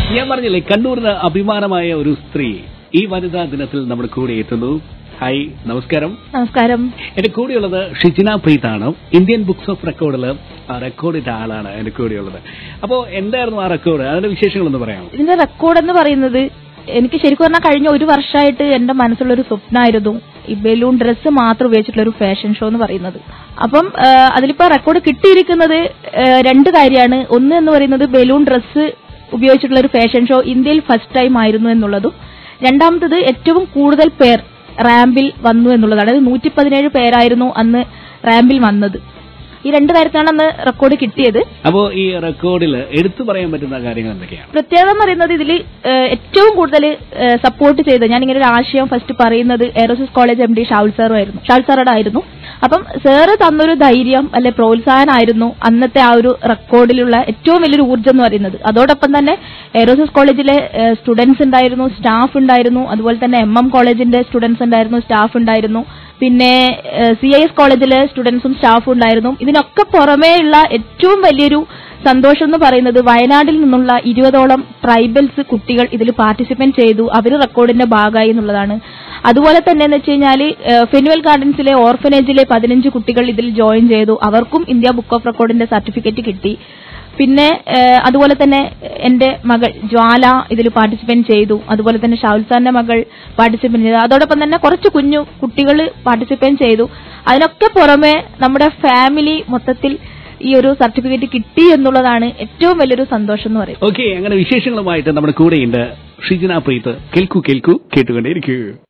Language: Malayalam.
ഞാൻ പറഞ്ഞില്ലേ കണ്ണൂരിന് അഭിമാനമായ ഒരു സ്ത്രീ ഈ വനിതാ ദിനത്തിൽ നമ്മുടെ കൂടെ എത്തുന്നു ഹായ് നമസ്കാരം നമസ്കാരം എന്റെ കൂടെയുള്ളത് ഷിജിന പ്രീതാണ് ഇന്ത്യൻ ബുക്സ് ഓഫ് റെക്കോർഡിൽ റെക്കോർഡ് ഇട്ട ആളാണ് എന്റെ കൂടെയുള്ളത് അപ്പോ എന്തായിരുന്നു ആ റെക്കോർഡ് അതിന്റെ വിശേഷങ്ങളൊന്ന് പറയാമോ ഇതിന്റെ റെക്കോർഡ് എന്ന് പറയുന്നത് എനിക്ക് ശരിക്കും പറഞ്ഞാൽ കഴിഞ്ഞ ഒരു വർഷമായിട്ട് എന്റെ മനസ്സിലുള്ള ഒരു സ്വപ്നമായിരുന്നു ഈ ബലൂൺ ഡ്രസ്സ് മാത്രം ഉപയോഗിച്ചിട്ടുള്ള ഒരു ഫാഷൻ ഷോ എന്ന് പറയുന്നത് അപ്പം ആ, അതിലിപ്പോ റെക്കോർഡ് കിട്ടിയിരിക്കുന്നത് ആ, രണ്ട് കാര്യമാണ് ഒന്ന് എന്ന് പറയുന്നത് ബലൂൺ ഡ്രസ്സ് ഉപയോഗിച്ചിട്ടുള്ള ഒരു ഫാഷൻ ഷോ ഇന്ത്യയിൽ ഫസ്റ്റ് ടൈം ആയിരുന്നു എന്നുള്ളതും രണ്ടാമത്തത് ഏറ്റവും കൂടുതൽ പേർ റാമ്പിൽ വന്നു എന്നുള്ളതാണ് അതായത് നൂറ്റി പതിനേഴ് പേരായിരുന്നു അന്ന് റാമ്പിൽ വന്നത് ഈ രണ്ട് കാര്യത്തിനാണ് അന്ന് റെക്കോർഡ് കിട്ടിയത് അപ്പോ ഈ റെക്കോർഡിൽ എടുത്തു പറയാൻ പറ്റുന്ന കാര്യങ്ങൾ എന്തൊക്കെയാണ് പ്രത്യേകത എന്ന് പറയുന്നത് ഇതിൽ ഏറ്റവും കൂടുതൽ സപ്പോർട്ട് ചെയ്ത് ഞാൻ ഇങ്ങനെ ഒരു ആശയം ഫസ്റ്റ് പറയുന്നത് എയറോസിസ് കോളേജ് എം ഡി ഷാവുൽ സാറുമായിരുന്നു ഷാവുൽ സാറുടെ ആയിരുന്നു അപ്പം സാറ് തന്നൊരു ധൈര്യം അല്ലെ പ്രോത്സാഹനമായിരുന്നു അന്നത്തെ ആ ഒരു റെക്കോർഡിലുള്ള ഏറ്റവും വലിയൊരു ഊർജ്ജം എന്ന് പറയുന്നത് അതോടൊപ്പം തന്നെ എയറോസിസ് കോളേജിലെ സ്റ്റുഡൻസ് ഉണ്ടായിരുന്നു സ്റ്റാഫ് ഉണ്ടായിരുന്നു അതുപോലെ തന്നെ എം എം കോളേജിന്റെ സ്റ്റുഡൻസ് ഉണ്ടായിരുന്നു സ്റ്റാഫ് ഉണ്ടായിരുന്നു പിന്നെ സി ഐ എസ് കോളേജിലെ സ്റ്റുഡൻസും സ്റ്റാഫും ഉണ്ടായിരുന്നു ഇതിനൊക്കെ പുറമേയുള്ള ഏറ്റവും വലിയൊരു സന്തോഷം എന്ന് പറയുന്നത് വയനാട്ടിൽ നിന്നുള്ള ഇരുപതോളം ട്രൈബൽസ് കുട്ടികൾ ഇതിൽ പാർട്ടിസിപ്പേറ്റ് ചെയ്തു അവർ റെക്കോർഡിന്റെ ഭാഗമായി എന്നുള്ളതാണ് അതുപോലെ തന്നെ എന്ന് വെച്ച് കഴിഞ്ഞാൽ ഫെനുവൽ ഗാർഡൻസിലെ ഓർഫനേജിലെ പതിനഞ്ച് കുട്ടികൾ ഇതിൽ ജോയിൻ ചെയ്തു അവർക്കും ഇന്ത്യ ബുക്ക് ഓഫ് റെക്കോർഡിന്റെ സർട്ടിഫിക്കറ്റ് കിട്ടി പിന്നെ ഏഹ്, അതുപോലെ തന്നെ എന്റെ മകൾ ജ്വാല ഇതിൽ പാർട്ടിസിപ്പേറ്റ് ചെയ്തു അതുപോലെ തന്നെ ഷാവുൽ സാറിന്റെ മകൾ പാർട്ടിസിപ്പേറ്റ് ചെയ്തു അതോടൊപ്പം തന്നെ കുറച്ച് കുഞ്ഞു കുട്ടികൾ പാർട്ടിസിപ്പേറ്റ് ചെയ്തു അതിനൊക്കെ പുറമെ നമ്മുടെ ഫാമിലി മൊത്തത്തിൽ ഈ ഒരു സർട്ടിഫിക്കറ്റ് കിട്ടി എന്നുള്ളതാണ് ഏറ്റവും വലിയൊരു സന്തോഷം എന്ന് പറയുന്നത് ഓക്കെ അങ്ങനെ വിശേഷങ്ങളുമായിട്ട് നമ്മുടെ കൂടെയുണ്ട് ഷിജിന പ്രീത്ത് കേൾക്കൂ കേൾക്കൂ കേട്ടുകൊണ്ടേയിരിക്കൂ